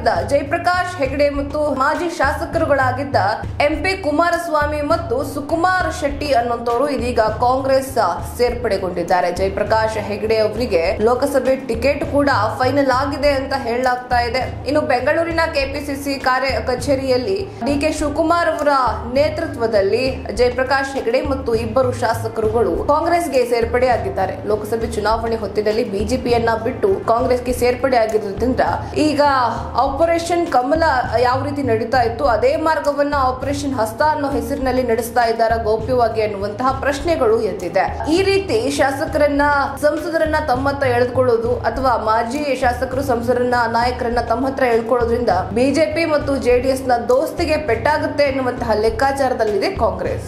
ವಿರುದ್ಧ ಜಯಪ್ರಕಾಶ್ ಹೆಗಡೆ ಮತ್ತು ಮಾಜಿ ಶಾಸಕರುಗಳಾಗಿದ್ದ ಎಂಪಿ ಕುಮಾರಸ್ವಾಮಿ ಮತ್ತು ಸುಕುಮಾರ್ ಶೆಟ್ಟಿ ಅನ್ನುವಂತವರು ಇದೀಗ ಕಾಂಗ್ರೆಸ್ ಸೇರ್ಪಡೆಗೊಂಡಿದ್ದಾರೆ ಜಯಪ್ರಕಾಶ್ ಹೆಗಡೆ ಅವರಿಗೆ ಲೋಕಸಭೆ ಟಿಕೆಟ್ ಕೂಡ ಫೈನಲ್ ಆಗಿದೆ ಅಂತ ಹೇಳಲಾಗ್ತಾ ಇದೆ ಇನ್ನು ಬೆಂಗಳೂರಿನ ಕೆಪಿಸಿಸಿ ಕಾರ್ಯ ಕಚೇರಿಯಲ್ಲಿ ಡಿ ಕೆ ಶಿವಕುಮಾರ್ ಅವರ ನೇತೃತ್ವದಲ್ಲಿ ಜಯಪ್ರಕಾಶ್ ಹೆಗಡೆ ಮತ್ತು ಇಬ್ಬರು ಶಾಸಕರುಗಳು ಕಾಂಗ್ರೆಸ್ಗೆ ಸೇರ್ಪಡೆಯಾಗಿದ್ದಾರೆ ಲೋಕಸಭೆ ಚುನಾವಣೆ ಹೊತ್ತಿನಲ್ಲಿ ಬಿಜೆಪಿಯನ್ನ ಬಿಟ್ಟು ಕಾಂಗ್ರೆಸ್ಗೆ ಸೇರ್ಪಡೆ ಆಗಿರೋದ್ರಿಂದ ಈಗ ಆಪರೇಷನ್ ಕಮಲ ಯಾವ ರೀತಿ ನಡೀತಾ ಇತ್ತು ಅದೇ ಮಾರ್ಗವನ್ನ ಆಪರೇಷನ್ ಹಸ್ತ ಅನ್ನೋ ಹೆಸರಿನಲ್ಲಿ ನಡೆಸ್ತಾ ಇದ್ದಾರ ಗೌಪ್ಯವಾಗಿ ಅನ್ನುವಂತಹ ಪ್ರಶ್ನೆಗಳು ಎದ್ದಿದೆ ಈ ರೀತಿ ಶಾಸಕರನ್ನ ಸಂಸದರನ್ನ ತಮ್ಮತ್ತ ಎಳೆದುಕೊಳ್ಳೋದು ಅಥವಾ ಮಾಜಿ ಶಾಸಕರು ಸಂಸದರನ್ನ ನಾಯಕರನ್ನ ತಮ್ಮ ಹತ್ರ ಎಳ್ಕೊಳ್ಳೋದ್ರಿಂದ ಬಿಜೆಪಿ ಮತ್ತು ಜೆಡಿಎಸ್ ನ ದೋಸ್ತಿಗೆ ಪೆಟ್ಟಾಗುತ್ತೆ ಎನ್ನುವಂತಹ ಲೆಕ್ಕಾಚಾರದಲ್ಲಿದೆ ಕಾಂಗ್ರೆಸ್